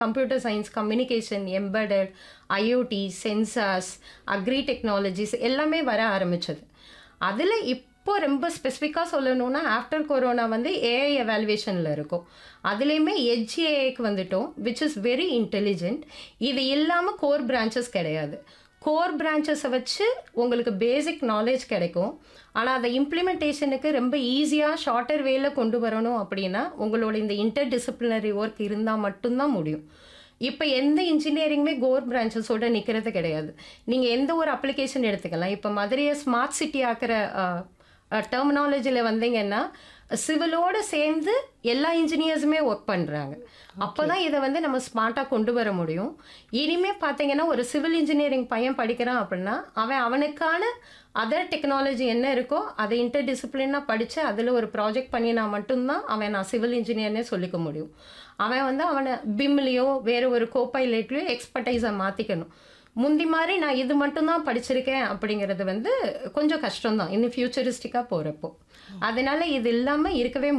computer science communication embedded IoT sensors agri technologies எல்லாமே வர ஆரம்பிச்சது அதில் இப்போ ரொம்ப ஸ்பெசிஃபிக்காக சொல்லணும்னா ஆஃப்டர் கொரோனா வந்து ஏஐ எவாலுவேஷனில் இருக்கும் அதுலேயுமே எட்ஜ் ஏஐக்கு வந்துட்டோம் விச் இஸ் வெரி இன்டெலிஜென்ட் இது இல்லாமல் கோர் பிரான்ச்சஸ் கிடையாது கோர் பிரான்ச்சஸை வச்சு உங்களுக்கு பேசிக் நாலேஜ் கிடைக்கும் ஆனால் அதை இம்ப்ளிமெண்டேஷனுக்கு ரொம்ப ஈஸியாக ஷார்ட்டர் வேல கொண்டு வரணும் அப்படின்னா உங்களோட இந்த இன்டர் டிசிப்ளினரி ஒர்க் இருந்தால் மட்டும்தான் முடியும் இப்போ எந்த இன்ஜினியரிங்குமே கோர் பிரான்ச்சஸோட நிற்கிறது கிடையாது நீங்கள் எந்த ஒரு அப்ளிகேஷன் எடுத்துக்கலாம் இப்போ மதுரையை ஸ்மார்ட் சிட்டி ஆக்கிற டெர்மினாலஜியில் வந்தீங்கன்னா சிவிலோடு சேர்ந்து எல்லா இன்ஜினியர்ஸுமே ஒர்க் பண்ணுறாங்க அப்போ தான் இதை வந்து நம்ம ஸ்மார்ட்டாக கொண்டு வர முடியும் இனிமேல் பார்த்தீங்கன்னா ஒரு சிவில் இன்ஜினியரிங் பையன் படிக்கிறான் அப்படின்னா அவன் அவனுக்கான அதர் டெக்னாலஜி என்ன இருக்கோ அதை இன்டர் டிசிப்ளினாக படித்து அதில் ஒரு ப்ராஜெக்ட் பண்ணினா மட்டும்தான் அவன் நான் சிவில் இன்ஜினியர்னே சொல்லிக்க முடியும் அவன் வந்து அவனை பிம்லேயோ வேறு ஒரு கோப்பைலேட்லேயோ எக்ஸ்பர்டைஸை மாற்றிக்கணும் முந்தி மாதிரி நான் இது மட்டும்தான் படிச்சிருக்கேன் அப்படிங்கிறது வந்து கொஞ்சம் கஷ்டம்தான் இன்னும் ஃபியூச்சரிஸ்டிக்காக போகிறப்போ அதனால இது இல்லாமல் இருக்கவே